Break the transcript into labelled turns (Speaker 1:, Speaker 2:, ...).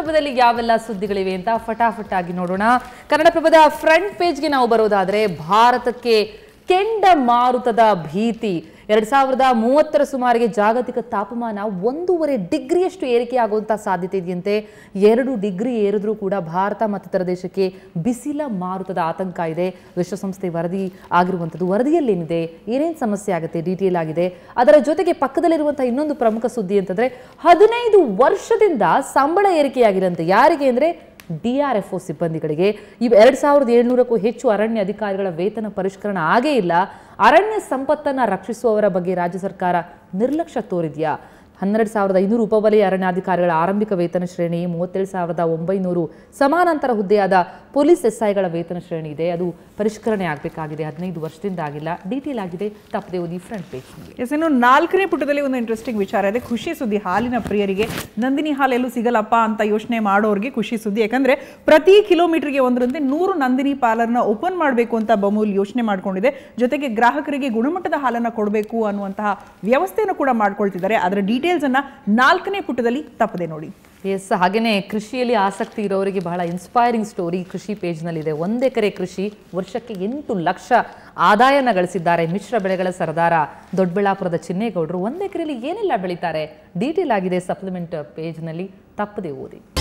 Speaker 1: ಕನ್ನಡಪ್ರಭದಲ್ಲಿ ಯಾವೆಲ್ಲ ಸುದ್ದಿಗಳಿವೆ ಅಂತ ಫಟಾಫಟ್ ಆಗಿ ನೋಡೋಣ ಕನ್ನಡಪ್ರಭದ ಫ್ರಂಟ್ ಪೇಜ್ಗೆ ನಾವು ಬರೋದಾದ್ರೆ ಭಾರತಕ್ಕೆ ಕೆಂಡ ಮಾರುತದ ಭೀತಿ ಎರಡ್ ಸಾವಿರದ ಮೂವತ್ತರ ಸುಮಾರಿಗೆ ಜಾಗತಿಕ ತಾಪಮಾನ ಒಂದೂವರೆ ಡಿಗ್ರಿಯಷ್ಟು ಏರಿಕೆಯಾಗುವಂಥ ಸಾಧ್ಯತೆ ಇದೆಯಂತೆ ಎರಡು ಡಿಗ್ರಿ ಏರಿದ್ರೂ ಕೂಡ ಭಾರತ ಮತ್ತಿತರ ದೇಶಕ್ಕೆ ಬಿಸಿಲ ಮಾರುತದ ಆತಂಕ ಇದೆ ವಿಶ್ವಸಂಸ್ಥೆ ವರದಿ ಆಗಿರುವಂಥದ್ದು ವರದಿಯಲ್ಲೇನಿದೆ ಏನೇನು ಸಮಸ್ಯೆ ಆಗುತ್ತೆ ಡೀಟೇಲ್ ಆಗಿದೆ ಅದರ ಜೊತೆಗೆ ಪಕ್ಕದಲ್ಲಿರುವಂತಹ ಇನ್ನೊಂದು ಪ್ರಮುಖ ಸುದ್ದಿ ಅಂತಂದ್ರೆ ಹದಿನೈದು ವರ್ಷದಿಂದ ಸಂಬಳ ಏರಿಕೆಯಾಗಿರಂತೆ ಯಾರಿಗೆ ಅಂದ್ರೆ ಡಿ ಆರ್ ಎಫ್ ಒ ಸಿಬ್ಬಂದಿಗಳಿಗೆ ಇವು ಎರಡು ಸಾವಿರದ ಏಳ್ನೂರಕ್ಕೂ ಹೆಚ್ಚು ಅರಣ್ಯ ಅಧಿಕಾರಿಗಳ ವೇತನ ಪರಿಷ್ಕರಣೆ ಆಗೇ ಇಲ್ಲ ಅರಣ್ಯ ಸಂಪತ್ತನ್ನು ರಕ್ಷಿಸುವವರ ಬಗ್ಗೆ ರಾಜ್ಯ ಸರ್ಕಾರ ನಿರ್ಲಕ್ಷ್ಯ ತೋರಿದೆಯಾ ಹನ್ನೆರಡು ಸಾವಿರದ ಐನೂರು ಉಪವಲಯ ಅರಣ್ಯಾಧಿಕಾರಿಗಳ ಆರಂಭಿಕ ವೇತನ ಶ್ರೇಣಿ ಮೂವತ್ತೇಳು ಸಾವಿರದ ಒಂಬೈನೂರು ಸಮಾನಾಂತರ ಹುದ್ದೆಯಾದ ಪೊಲೀಸ್ ಎಸ್ಐಗಳ ವೇತನ ಶ್ರೇಣಿ ಇದೆ ಅದು ಪರಿಷ್ಕರಣೆ ಆಗಬೇಕಾಗಿದೆ ಹದಿನೈದು ವರ್ಷದಿಂದ ಆಗಿಲ್ಲ ಡೀಟೇಲ್ ಆಗಿದೆ ತಪ್ಪದೆ ಓದಿ ಫ್ರಂಟ್ ಪೇಜ್ನಲ್ಲಿ
Speaker 2: ಎಸ್ ಇನ್ನು ನಾಲ್ಕನೇ ಪುಟದಲ್ಲಿ ಒಂದು ಇಂಟ್ರೆಸ್ಟಿಂಗ್ ವಿಚಾರ ಇದೆ ಖುಷಿ ಸುದ್ದಿ ಹಾಲಿನ ಪ್ರಿಯರಿಗೆ ನಂದಿನಿ ಹಾಲು ಎಲ್ಲೂ ಸಿಗಲ್ಲಪ್ಪ ಅಂತ ಯೋಚನೆ ಮಾಡೋರಿಗೆ ಖುಷಿ ಸುದ್ದಿ ಯಾಕಂದ್ರೆ ಪ್ರತಿ ಕಿಲೋಮೀಟರ್ಗೆ ಒಂದರಂತೆ ನೂರು ನಂದಿನಿ ಪಾರ್ಲರ್ನ ಓಪನ್ ಮಾಡಬೇಕು ಅಂತ ಬಮೂಲ್ ಯೋಚನೆ ಮಾಡ್ಕೊಂಡಿದೆ ಜೊತೆಗೆ ಗ್ರಾಹಕರಿಗೆ ಗುಣಮಟ್ಟದ ಹಾಲನ್ನ ಕೊಡಬೇಕು ಅನ್ನುವಂತಹ ವ್ಯವಸ್ಥೆಯನ್ನು ಕೂಡ ಮಾಡ್ಕೊಳ್ತಿದ್ದಾರೆ ಅದರ ಡೀಟೇಲ್ಸ್ ಅನ್ನ ನಾಲ್ಕನೇ ಪುಟದಲ್ಲಿ ತಪ್ಪದೆ ನೋಡಿ
Speaker 1: ಎಸ್ ಹಾಗೆಯೇ ಕೃಷಿಯಲ್ಲಿ ಆಸಕ್ತಿ ಇರೋರಿಗೆ ಬಹಳ ಇನ್ಸ್ಪೈರಿಂಗ್ ಸ್ಟೋರಿ ಕೃಷಿ ಪೇಜ್ನಲ್ಲಿದೆ ಒಂದು ಎಕರೆ ಕೃಷಿ ವರ್ಷಕ್ಕೆ ಎಂಟು ಲಕ್ಷ ಆದಾಯನ ಗಳಿಸಿದ್ದಾರೆ ಮಿಶ್ರ ಬೆಳೆಗಳ ಸರದಾರ ದೊಡ್ಡಬಳ್ಳಾಪುರದ ಚಿನ್ನೇಗೌಡರು ಒಂದು ಎಕರೆಯಲ್ಲಿ ಏನೆಲ್ಲ ಬೆಳೀತಾರೆ ಡೀಟೇಲ್ ಆಗಿದೆ ಸಪ್ಲಿಮೆಂಟ್ ಪೇಜ್ನಲ್ಲಿ ತಪ್ಪದೆ ಓದಿ